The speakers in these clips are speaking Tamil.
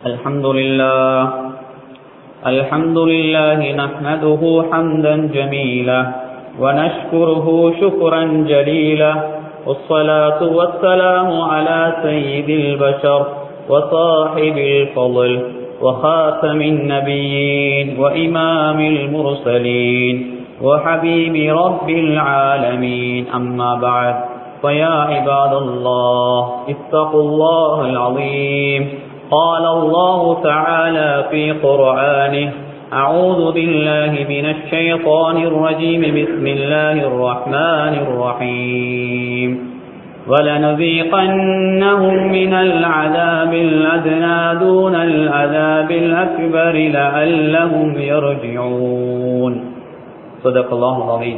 الحمد لله الحمد لله نحمده حمدا جميلا ونشكره شكرا جليلا والصلاة والسلام على سيد البشر وصاحب الفضل وخاتم النبيين وإمام المرسلين وحبيب رب العالمين أما بعد فيا عباد الله اتقوا الله العظيم قال الله تعالى في قرآنه أعوذ بالله من الشيطان الرجيم بسم الله الرحمن الرحيم ولنذيقنهم من العذاب الأدنى دون العذاب الأكبر لعلهم يرجعون صدق الله العظيم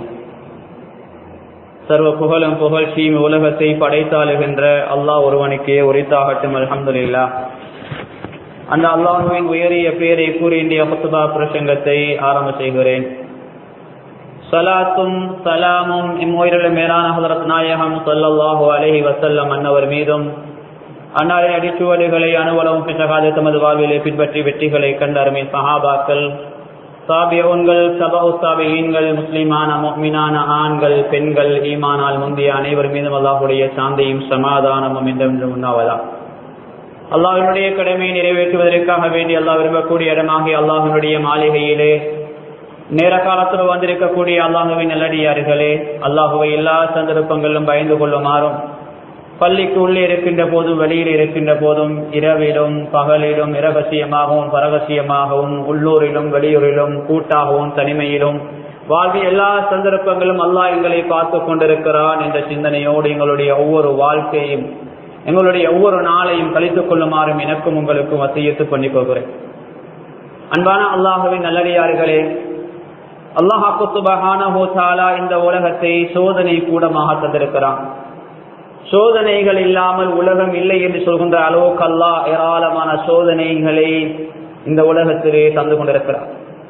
சர்வ புகழும் புகழ்ச்சியும் உலகத்தை படைத்தாளுகின்ற அல்லாஹ் ஒருவனுக்கே உரித்தாகட்டும் அலமதுல்லா அந்த அல்லாஹுவின் உயரிய பெயரை கூறி இந்திய ஹுத்துபா பிரசங்கத்தை ஆரம்ப செய்கிறேன் சலாத்தும் சலாமும் இம்முயிரிலும் மேலான ஹதரத் நாயகம் சல்லல்லாஹு அலஹி வசல்லம் அன்னவர் மீதும் அன்னாரின் அடிச்சுவடுகளை அனுவலவும் பிசகாது தமது வாழ்விலே பின்பற்றி வெற்றிகளை கண்ட அருமை சஹாபாக்கள் சாபியவுன்கள் சபவு சாபியீன்கள் முஸ்லிமான மீனான ஆண்கள் பெண்கள் ஈமானால் முந்தைய அனைவர் மீதும் அல்லாஹுடைய சாந்தியும் சமாதானமும் என்றென்று உண்ணாவதா அல்லாஹினுடைய கடமையை நிறைவேற்றுவதற்காக வேண்டி அல்லாஹ் விரும்பக்கூடிய இடமாகி அல்லாஹினுடைய மாளிகையிலே நேர காலத்தில் வந்திருக்கக்கூடிய அல்லாஹுவின் நல்லடியார்களே அல்லாஹுவை எல்லா சந்தர்ப்பங்களிலும் பயந்து கொள்ளுமாறும் பள்ளிக்கு உள்ளே இருக்கின்ற போதும் வெளியில் இருக்கின்ற போதும் இரவிலும் பகலிலும் இரகசியமாகவும் பரகசியமாகவும் உள்ளூரிலும் வெளியூரிலும் கூட்டாகவும் தனிமையிலும் வாழ்வி எல்லா சந்தர்ப்பங்களும் அல்லாஹ் எங்களை பார்த்து கொண்டிருக்கிறான் என்ற சிந்தனையோடு எங்களுடைய ஒவ்வொரு வாழ்க்கையும் எங்களுடைய ஒவ்வொரு நாளையும் கழித்துக் கொள்ளுமாறும் எனக்கும் உங்களுக்கும் வசியத்து பண்ணி போகிறேன் அன்பான அல்லாஹுவின் நல்லடியார்களே அல்லாஹாக்கு சுபஹானா இந்த உலகத்தை சோதனை கூடமாக தந்திருக்கிறான் சோதனைகள் இல்லாமல் உலகம் இல்லை என்று சொல்கின்ற அளவுக்கு அல்லாஹ் ஏராளமான சோதனைகளை இந்த உலகத்திலே தந்து கொண்டிருக்கிறார்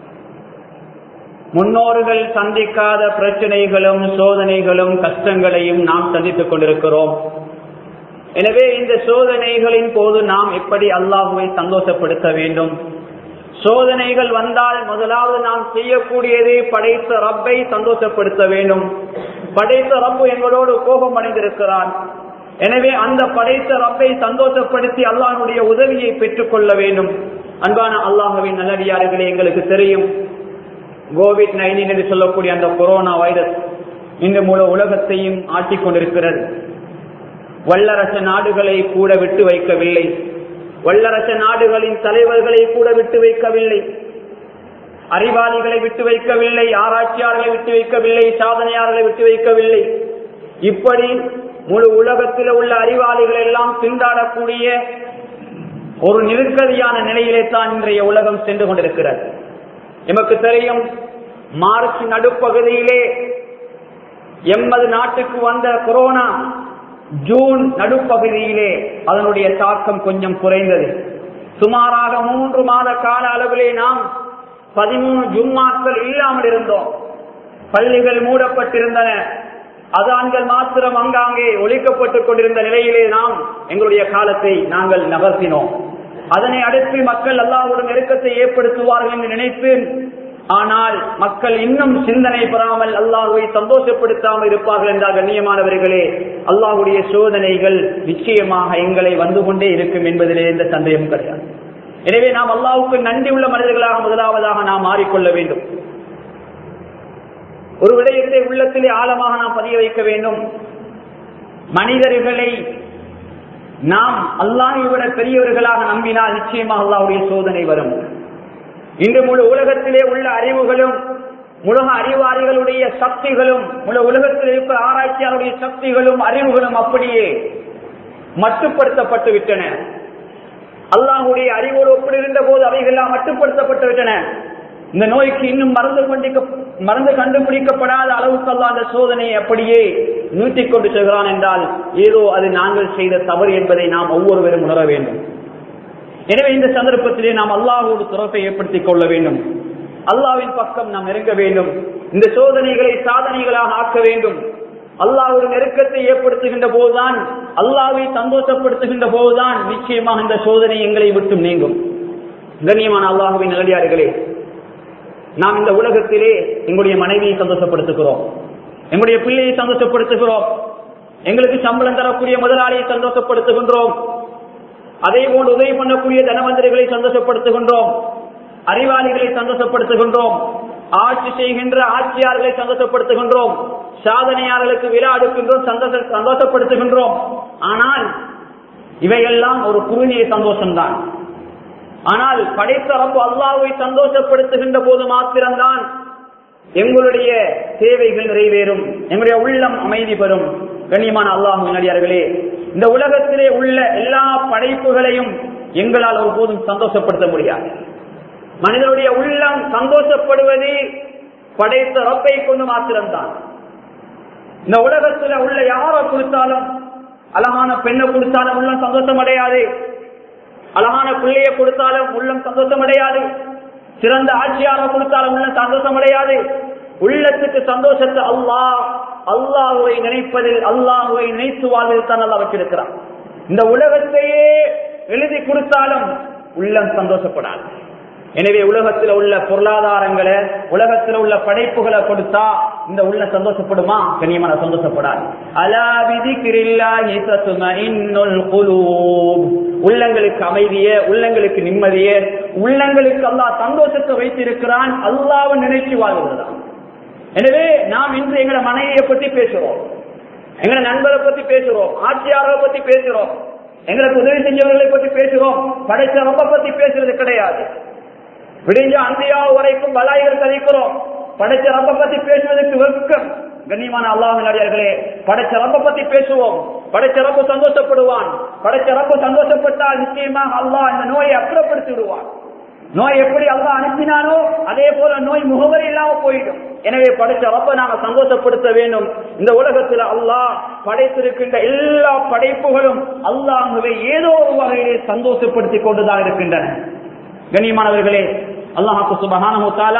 முன்னோர்கள் சந்திக்காத பிரச்சனைகளும் சோதனைகளும் கஷ்டங்களையும் நாம் சந்தித்துக் கொண்டிருக்கிறோம் எனவே இந்த சோதனைகளின் போது நாம் எப்படி அல்லாஹுவை சந்தோஷப்படுத்த வேண்டும் சோதனைகள் வந்தால் முதலாவது நாம் செய்யக்கூடியது படைத்த ரப்பை சந்தோஷப்படுத்த வேண்டும் படைத்த ரப்பு எங்களோடு கோபம் அடைந்திருக்கிறான் எனவே அந்த படைத்த ரப்பை சந்தோஷப்படுத்தி அல்லாஹனுடைய உதவியை பெற்றுக் கொள்ள வேண்டும் அன்பான அல்லாஹுவின் நல்லடியார்களே எங்களுக்கு தெரியும் கோவிட் நைன்டீன் என்று சொல்லக்கூடிய அந்த கொரோனா வைரஸ் இந்த முழு உலகத்தையும் ஆட்டிக் கொண்டிருக்கிறது வல்லரச நாடுகளை கூட விட்டு வைக்கவில்லை வல்லரச நாடுகளின் தலைவர்களை கூட விட்டு வைக்கவில்லை அறிவாளிகளை விட்டு வைக்கவில்லை ஆராய்ச்சியாளர்களை விட்டு வைக்கவில்லை சாதனையாளர்களை விட்டு வைக்கவில்லை இப்படி முழு உலகத்தில் உள்ள அறிவாளிகள் எல்லாம் திண்டாடக்கூடிய ஒரு நெருக்கடியான நிலையிலே தான் இன்றைய உலகம் சென்று கொண்டிருக்கிறது எமக்கு தெரியும் மார்ச் நடுப்பகுதியிலே எண்பது நாட்டுக்கு வந்த கொரோனா ஜூன் நடுப்பகுதியிலே அதனுடைய தாக்கம் கொஞ்சம் குறைந்தது சுமாராக மூன்று மாத கால அளவிலே நாம் பதிமூணு ஜும்மாக்கள் இல்லாமல் இருந்தோம் பள்ளிகள் மூடப்பட்டிருந்தன அதான்கள் மாத்திரம் அங்காங்கே ஒழிக்கப்பட்டுக் கொண்டிருந்த நிலையிலே நாம் எங்களுடைய காலத்தை நாங்கள் நகர்த்தினோம் அதனை அடுத்து மக்கள் அல்லாவுடன் நெருக்கத்தை ஏற்படுத்துவார்கள் என்று நினைத்து ஆனால் மக்கள் இன்னும் சிந்தனை பெறாமல் அல்லாஹுவை சந்தோஷப்படுத்தாமல் இருப்பார்கள் என்றால் கண்ணியமானவர்களே அல்லாஹுடைய சோதனைகள் நிச்சயமாக எங்களை வந்து கொண்டே இருக்கும் என்பதிலே எந்த சந்தேகம் கிடையாது எனவே நாம் அல்லாவுக்கு நன்றி உள்ள மனிதர்களாக முதலாவதாக நாம் மாறிக்கொள்ள வேண்டும் ஒரு விடயத்தை உள்ளத்திலே ஆழமாக நாம் பதிய வைக்க வேண்டும் மனிதர்களை நாம் அல்லாஹை விட பெரியவர்களாக நம்பினால் நிச்சயமாக அல்லாவுடைய சோதனை வரும் இன்று முழு உலகத்திலே உள்ள அறிவுகளும் உலக அறிவாளிகளுடைய சக்திகளும் முழு உலகத்தில் இருக்கிற ஆராய்ச்சியாளருடைய சக்திகளும் அறிவுகளும் அப்படியே மட்டுப்படுத்தப்பட்டு விட்டன அல்லாஹுடைய அறிவோடு ஒப்பிடுகின்ற போது அவைகள்லாம் மட்டுப்படுத்தப்பட்டு விட்டன இந்த நோய்க்கு இன்னும் மருந்து கொண்டிக்க மருந்து கண்டுபிடிக்கப்படாத அளவுக்கு அல்ல அந்த சோதனையை அப்படியே நீட்டிக் கொண்டு செல்கிறான் என்றால் ஏதோ அது நாங்கள் செய்த தவறு என்பதை நாம் ஒவ்வொருவரும் உணர வேண்டும் எனவே இந்த சந்தர்ப்பத்திலே நாம் அல்லாஹோடு துறப்பை ஏற்படுத்திக் கொள்ள வேண்டும் அல்லாவின் பக்கம் நாம் நெருங்க வேண்டும் இந்த சோதனைகளை சாதனைகளாக ஆக்க வேண்டும் அல்லாஹ் ஒரு நெருக்கத்தை ஏற்படுத்துகின்ற போதுதான் அல்லாவை சந்தோஷப்படுத்துகின்ற போதுதான் நிச்சயமாக இந்த சோதனை எங்களை விட்டு நீங்கும் கண்ணியமான அல்லாஹுவின் நல்லடியார்களே நாம் இந்த உலகத்திலே எங்களுடைய மனைவியை சந்தோஷப்படுத்துகிறோம் எங்களுடைய பிள்ளையை சந்தோஷப்படுத்துகிறோம் எங்களுக்கு சம்பளம் தரக்கூடிய முதலாளியை சந்தோஷப்படுத்துகின்றோம் அதே போன்று உதவி பண்ணக்கூடிய தனவந்தர்களை சந்தோஷப்படுத்துகின்றோம் அறிவாளிகளை சந்தோஷப்படுத்துகின்றோம் ஆட்சி செய்கின்ற ஆட்சியாளர்களை சந்தோஷப்படுத்துகின்றோம் சாதனையாளர்களுக்கு விழா அடுக்கின்றோம் சந்தோஷ சந்தோஷப்படுத்துகின்றோம் ஆனால் இவையெல்லாம் ஒரு குறுகிய சந்தோஷம்தான் ஆனால் படைத்த ரப்பு அல்லாஹ்வை சந்தோஷப்படுத்துகின்ற போது மாத்திரம்தான் எங்களுடைய தேவைகள் நிறைவேறும் எங்களுடைய உள்ளம் அமைதி பெறும் கண்ணியமான அல்லாஹ் நடிகார்களே இந்த உலகத்திலே உள்ள எல்லா படைப்புகளையும் எங்களால் ஒருபோதும் சந்தோஷப்படுத்த முடியாது மனிதனுடைய உள்ளம் சந்தோஷப்படுவது படைத்த ரப்பை கொண்டு மாத்திரம்தான் இந்த உலகத்துல உள்ள யாரை கொடுத்தாலும் அழகான பெண்ணை கொடுத்தாலும் உள்ளம் சந்தோஷம் அடையாது அழகான பிள்ளையை கொடுத்தாலும் உள்ளம் சந்தோஷம் அடையாது சிறந்த ஆட்சியாளர் கொடுத்தாலும் உள்ளம் சந்தோஷம் அடையாது உள்ளத்துக்கு சந்தோஷத்தை அல்லாஹ் அல்லாஹுவை நினைப்பதில் அல்லாஹுவை நினைத்து வாழ்வதில் தான் நல்லா வச்சிருக்கிறான் இந்த உலகத்தையே எழுதி கொடுத்தாலும் உள்ளம் சந்தோஷப்படாது எனவே உலகத்தில் உள்ள பொருளாதாரங்களை உலகத்தில் உள்ள படைப்புகளை கொடுத்தா இந்த உள்ள சந்தோஷப்படுமா கனியமான சந்தோஷப்படாது அலாவிதி உள்ளங்களுக்கு அமைதிய உள்ளங்களுக்கு நிம்மதிய உள்ளங்களுக்கு அல்லாஹ் சந்தோஷத்தை வைத்திருக்கிறான் அல்லாவை நினைச்சு வாழ்கிறதா எனவே நாம் இன்று எங்களை மனைவியை பத்தி பேசுறோம் எங்களை நண்பரை பத்தி பேசுறோம் ஆட்சியாளரை பத்தி பேசுறோம் எங்களுக்கு உதவி செஞ்சவர்களை பத்தி பேசுறோம் படைச்ச ரொம்ப பத்தி பேசுறது கிடையாது விடிஞ்ச அந்தியா வரைக்கும் பலாய்கள் கதைக்கிறோம் படைச்ச ரப்ப பத்தி பேசுவதற்கு வெட்கம் கண்ணியமான அல்லாஹ் நடிகர்களே படைச்ச ரப்ப பத்தி பேசுவோம் படைச்ச ரப்ப சந்தோஷப்படுவான் படைச்ச ரப்ப சந்தோஷப்பட்டால் நிச்சயமாக அல்லாஹ் இந்த நோயை அப்புறப்படுத்தி விடுவான் நோய் எப்படி அல்லாஹ் அனுப்பினானோ அதே போல நோய் முகவரி இல்லாம போயிடும் எனவே படைச்ச ரப்ப நாம சந்தோஷப்படுத்த வேண்டும் இந்த உலகத்தில் அல்லாஹ் படைத்திருக்கின்ற எல்லா படைப்புகளும் அல்லாஹுவை ஏதோ ஒரு வகையிலே சந்தோஷப்படுத்தி கொண்டுதான் இருக்கின்றன கண்ணியமானவர்களே அல்லாஹாக்கு சுபகான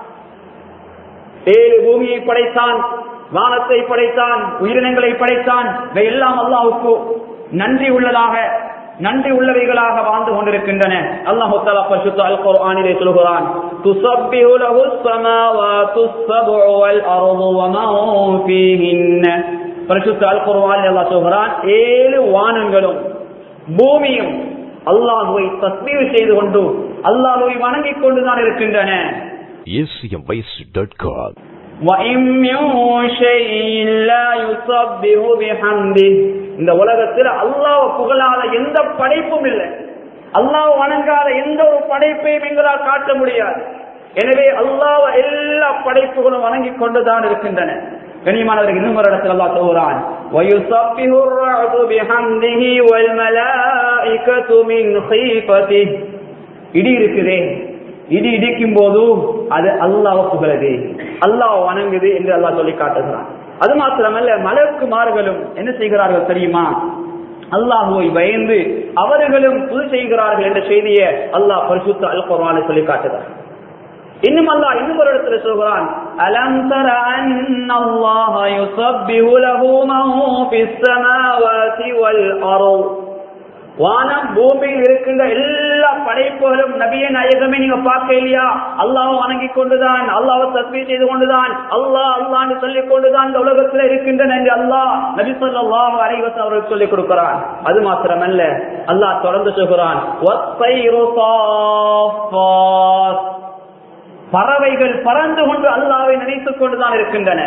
ஏழு பூமியை படைத்தான் வானத்தை படைத்தான் உயிரினங்களை படைத்தான் இவை எல்லாம் அல்லாஹுக்கு நன்றி உள்ளதாக நன்றி உள்ளவைகளாக வாழ்ந்து கொண்டிருக்கின்றன அல்லாஹு தஆலா பரிசுத்த அல் குர்ஆனிலே சொல்கிறான் துஸப்பிஹு லஹு ஸமாவாத்து ஸப்உ வல் அர்து வமா ஃபீஹின்ன பரிசுத்த அல் குர்ஆனில் அல்லாஹ் சொல்கிறான் ஏழு வானங்களும் பூமியும் அல்லாஹுவை தஸ்மீர் செய்து கொண்டு அல்லாஹுவை வணங்கிக் கொண்டுதான் இருக்கின்றன acmvice.com وَإِن مِّن شَيْءٍ لَّا يُسَبِّحُ بِحَمْدِهِ இந்த உலகத்தில் அல்லாஹ் புகழாத எந்த படைப்பும் இல்லை அல்லாஹ் வணங்காத எந்த ஒரு படைப்பையும் எங்களால் காட்ட முடியாது எனவே அல்லாஹ் எல்லா படைப்புகளும் வணங்கிக் கொண்டுதான் இருக்கின்றன கனிமானவர்கள் இன்னும் ஒரு இடத்தில் அல்லாஹ் சொல்கிறான் وَيُسَبِّحُ الرَّعْدُ بِحَمْدِهِ وَالْمَلَائِكَةُ مِنْ خِيفَتِهِ இடி இருக்குதே இடி இடிக்கும் போது அது அல்லாஹ் புகழது அல்லாஹ் வணங்குது என்று அல்லாஹ் சொல்லி காட்டுகிறான் அது மாத்திரமல்ல மலக்குமார்களும் என்ன செய்கிறார்கள் தெரியுமா அல்லாஹுவை பயந்து அவர்களும் புது செய்கிறார்கள் என்ற செய்தியை அல்லாஹ் பரிசுத்த அல் குர்ஆனில் சொல்லி காட்டுகிறார் இன்னும் அல்லாஹ் இன்னும் ஒரு இடத்துல சொல்கிறான் அலம் தர அன்னல்லாஹ யுஸப்பிஹு லஹு மன் ஃபிஸ் ஸமாவாதி வல் அர்ض் வானம் பூமியில் இருக்கின்ற எல்லா படைப்புகளும் நபிய நாயகமே நீங்க பார்க்க இல்லையா அல்லாஹ் வணங்கி கொண்டுதான் அல்லாஹ் தஸ்மீ செய்து கொண்டுதான் அல்லாஹ் அல்லான்னு சொல்லிக் கொண்டுதான் இந்த உலகத்தில் இருக்கின்றன என்று அல்லாஹ் நபி சொல்லாஹ் அனைவசம் அவர்களுக்கு சொல்லிக் கொடுக்கிறான் அது மாத்திரமல்ல அல்லாஹ் தொடர்ந்து சொல்கிறான் "வத்தைரு சாஃபாத்." பறவைகள் பறந்து கொண்டு அல்லாவை நினைத்துக் கொண்டுதான் இருக்கின்றன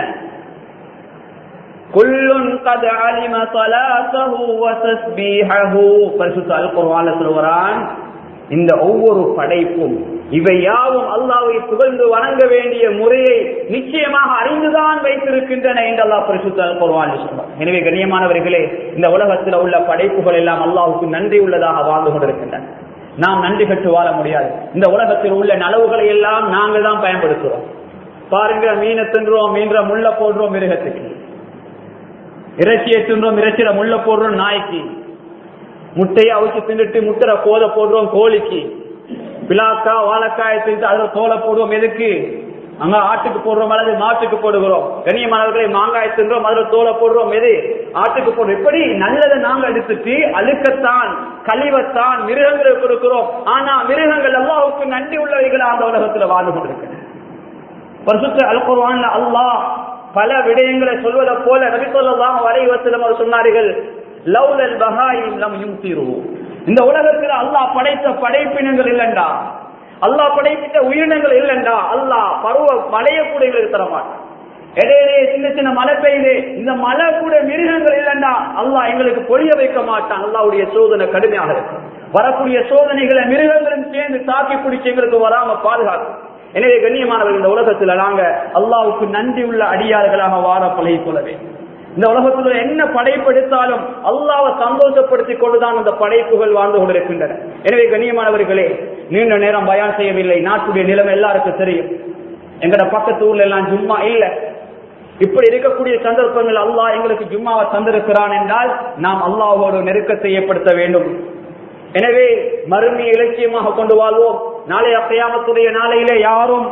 குல்லுன் கத் அலிம ஸலாத்தஹு வ தஸ்பீஹஹு பரிசுத்த அல் குர்ஆன்ல சொல்றான் இந்த ஒவ்வொரு படைப்பும் இவை யாவும் அல்லாஹ்வை புகழ்ந்து வணங்க வேண்டிய முறையை நிச்சயமாக அறிந்துதான் வைத்திருக்கின்றன என்று அல்லாஹ் பரிசுத்த அல் குர்ஆன்ல சொல்றான் எனவே கண்ணியமானவர்களே இந்த உலகத்தில் உள்ள படைப்புகள் எல்லாம் அல்லாஹ்வுக்கு நன்றி உள்ளதாக வாழ்ந்து கொண்டிருக்கின்றன நாம் நன்றி கற்று வாழ முடியாது இந்த உலகத்தில் உள்ள நலவுகளை எல்லாம் நாங்கள் தான் பயன்படுத்துறோம் பாருங்க மீனை தின்றோம் மீன்ற முள்ள போடுறோம் மிருகத்துக்கு இறைச்சியை தின்றோம் இறைச்சியில முள்ள போடுறோம் நாய்க்கு முட்டையை அவிச்சு தின்னுட்டு முட்டை கோதை போடுறோம் கோழிக்கு பிளாக்கா வாழைக்காயை தின்று அதுல தோலை போடுவோம் எதுக்கு அங்க ஆட்டுக்கு போடுறோம் அல்லது மாட்டுக்கு போடுகிறோம் கண்ணியமானவர்களை மாங்காய் தின்றோம் அதுல தோலை போடுறோம் எது ஆட்டுக்கு போடுறோம் இப்படி நல்லதை நாங்க எடுத்துட்டு அழுக்கத்தான் கழிவத்தான் மிருகங்களுக்கு கொடுக்கிறோம் ஆனா மிருகங்கள் அல்லாவுக்கு நன்றி உள்ளவைகள் அந்த உலகத்துல வாழ்ந்து கொண்டிருக்கிறது பரிசுத்த அல் குர்ஆன்ல அல்லாஹ் பல விடயங்களை சொல்வதை போல நபி ஸல்லல்லாஹு அலைஹி வஸல்லம் அவர் சொன்னார்கள் லவ்லல் பஹாயிம் லம் யும்திரு இந்த உலகத்தில் அல்லாஹ் படைத்த படைப்பினங்கள் இல்லைண்டா அல்லாஹ் படைத்த உயிரினங்கள் இல்லைண்டா அல்லாஹ் பருவ மழையை கூட எங்களுக்கு தர மாட்டான் இடையிலே சின்ன சின்ன மழை பெய்யுது இந்த மழை கூட மிருகங்கள் இல்லைண்டா அல்லாஹ் எங்களுக்கு பொழிய வைக்க மாட்டான் அல்லாஹ்வுடைய சோதனை கடுமையாக இருக்கும் வரக்கூடிய சோதனைகளை மிருகங்களும் சேர்ந்து தாக்கி பிடிச்சு எங்களுக்கு வராம பாதுகாக்கும் எனவே கண்ணியமானவர்கள் இந்த உலகத்துல நாங்க அல்லாவுக்கு நன்றி உள்ள அடியார்களாக வாழ பழகி கொள்ளவே இந்த உலகத்துல என்ன படைப்பெடுத்தாலும் அல்லாவை சந்தோஷப்படுத்திக் கொண்டுதான் அந்த படைப்புகள் வாழ்ந்து கொண்டிருக்கின்றன எனவே கண்ணியமானவர்களே நீண்ட நேரம் பயான் செய்யவில்லை நாட்டுடைய நிலைமை எல்லாருக்கும் தெரியும் எங்கட பக்கத்து ஊர்ல எல்லாம் ஜும்மா இல்ல இப்படி இருக்கக்கூடிய சந்தர்ப்பங்கள் அல்லாஹ் எங்களுக்கு ஜும்மாவை தந்திருக்கிறான் என்றால் நாம் அல்லாஹோடு நெருக்கத்தை ஏற்படுத்த வேண்டும் எனவே மறுமையை இலட்சியமாக கொண்டு வாழ்வோம் நாளைய கையாமத்துடைய நாளையிலே யாரும்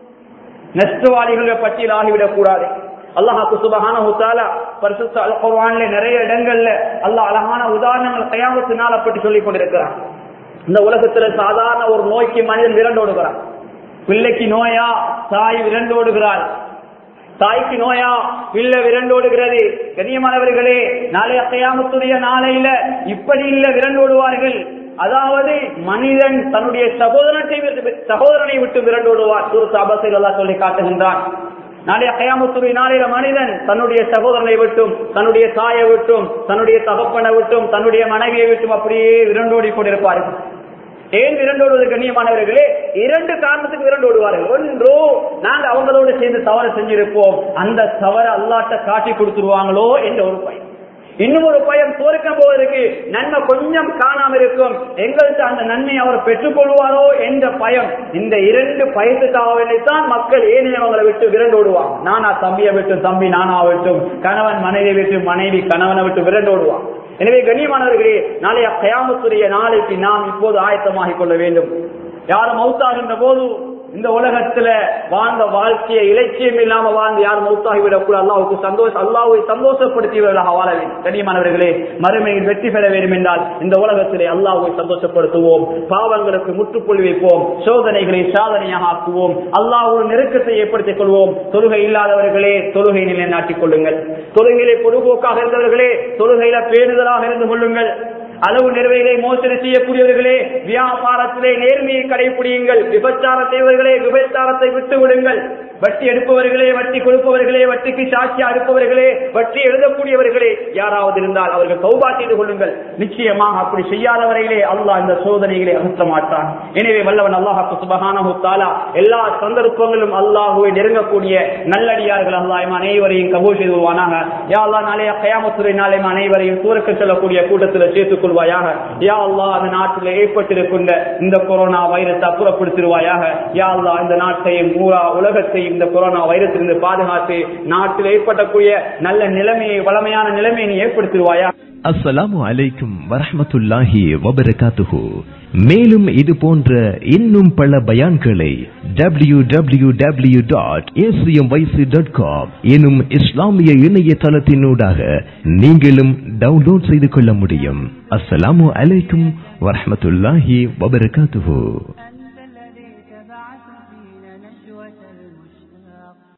நஷ்டவாதிகள் பட்டியல் ஆகிவிடக் கூடாது அல்லாஹாக்கு சுபஹான ஹுத்தாலா பரிசுத்த அல் குர்ஆன்ல நிறைய இடங்கள்ல அல்லாஹ் அழகான உதாரணங்கள் கையாமத்து நாளை பற்றி சொல்லிக் கொண்டிருக்கிறான் இந்த உலகத்துல சாதாரண ஒரு நோய்க்கு மனிதன் விரண்டோடுகிறான் பிள்ளைக்கு நோயா தாய் விரண்டோடுகிறாள் தாய்க்கு நோயா பிள்ளை விரண்டோடுகிறது கண்ணியமானவர்களே நாளைய கையாமத்துடைய நாளையில இப்படி இல்ல விரண்டோடுவார்கள் அதாவது மனிதன் தன்னுடைய சகோதரத்தை சகோதரனை விட்டு விரண்டோடுவார் சூரத் அபசைல் எல்லாம் சொல்லி காட்டுகின்றான் நாளைய கயாமத்துறை நாளையில மனிதன் தன்னுடைய சகோதரனை விட்டும் தன்னுடைய தாயை விட்டும் தன்னுடைய தகப்பனை விட்டும் தன்னுடைய மனைவியை விட்டும் அப்படியே விரண்டோடி கொண்டிருப்பார்கள் ஏன் விரண்டோடுவது கண்ணியமானவர்களே இரண்டு காரணத்துக்கு விரண்டோடுவார்கள் ஒன்று நாங்க அவங்களோட சேர்ந்து தவறு செஞ்சிருப்போம் அந்த தவறு அல்லாட்ட காட்டி கொடுத்துருவாங்களோ என்ற ஒரு பயம் இன்னும் ஒரு பயம் தோற்கம் போவதற்கு நன்மை கொஞ்சம் காணாம இருக்கும் எங்களுக்கு அந்த நன்மையை அவர் பெற்றுக் கொள்வாரோ என்ற பயம் இந்த இரண்டு பயத்துக்காக வேண்டித்தான் மக்கள் ஏனைய அவங்களை விட்டு விரண்டோடுவாங்க நானா தம்பியை விட்டு தம்பி நானா விட்டும் கணவன் மனைவியை விட்டு மனைவி கணவனை விட்டு விரண்டோடுவான் எனவே கண்ணியமானவர்களே நாளைய கயாமத்துடைய நாளைக்கு நாம் இப்போது ஆயத்தமாகிக் கொள்ள வேண்டும் யாரும் மௌத்தாகின்ற போது இந்த உலகத்துல வாழ்ந்த வாழ்க்கையை இலட்சியம் இல்லாம வாழ்ந்து யாரும் மௌத்தாகிவிடக் கூட அல்லாவுக்கு சந்தோஷம் அல்லாவை சந்தோஷப்படுத்தியவர்களாக வாழ வேண்டும் கண்ணியமானவர்களே மறுமையில் வெற்றி பெற வேண்டும் என்றால் இந்த உலகத்திலே அல்லாவை சந்தோஷப்படுத்துவோம் பாவங்களுக்கு முற்றுப்புள்ளி வைப்போம் சோதனைகளை சாதனையாக ஆக்குவோம் அல்லாவோட நெருக்கத்தை ஏற்படுத்திக் கொள்வோம் தொழுகை இல்லாதவர்களே தொழுகை நிலைநாட்டிக் கொள்ளுங்கள் தொழுகையிலே பொதுபோக்காக இருந்தவர்களே தொழுகையில பேணுதலாக இருந்து கொள்ளுங்கள் அளவு நிறைவைகளை மோசடி செய்யக்கூடியவர்களே வியாபாரத்திலே நேர்மையை கடைபிடியுங்கள் விபச்சாரம் செய்வர்களே விபச்சாரத்தை விட்டு விடுங்கள் வட்டி எடுப்பவர்களே வட்டி கொடுப்பவர்களே வட்டிக்கு சாட்சியா இருப்பவர்களே வட்டி எழுதக்கூடியவர்களே யாராவது இருந்தால் அவர்கள் சௌபா செய்து கொள்ளுங்கள் நிச்சயமாக அப்படி செய்யாதவரையிலே அல்லாஹ் இந்த சோதனைகளை அகற்ற மாட்டான் எனவே வல்லவன் அல்லாஹாக்கு சுபகானஹு தாலா எல்லா சந்தர்ப்பங்களும் அல்லாஹுவை நெருங்கக்கூடிய நல்லடியார்கள் அல்லாஹ் அனைவரையும் கபூல் செய்துவானாக யா அல்லா நாளைய கயாமத்துறை நாளை அனைவரையும் சூரக்கு செல்லக்கூடிய கூட்டத்தில் சேர்த்துக் கொள்வாயாக யா அல்லா அந்த நாட்டில் ஏற்பட்டிருக்கின்ற இந்த கொரோனா வைரத்தை அப்புறப்படுத்திடுவாயாக யா அல்லா இந்த நாட்டையும் ஊரா உலகத்தையும் இந்த கொரோனா வைரத்திலிருந்து பாதுகாத்து நாட்டில் ஏற்படக்கூடிய நல்ல நிலைமையை வளமையான நிலைமையை நீ ஏற்படுத்திடுவாயா அஸ்ஸலாமு அலைக்கும் வரஹ்மத்துல்லாஹி வபரகாத்துஹு மேலும் இது போன்ற இன்னும் பல பயான்களை W W W dot dot com எனும் இஸ்லாமிய இணையதளத்தினூடாக நீங்களும் டவுன்லோட் செய்து கொள்ள முடியும் அஸ்ஸலாமு அலைக்கும் வரஹ்மத்துல்லாஹி வபரகாத்துஹு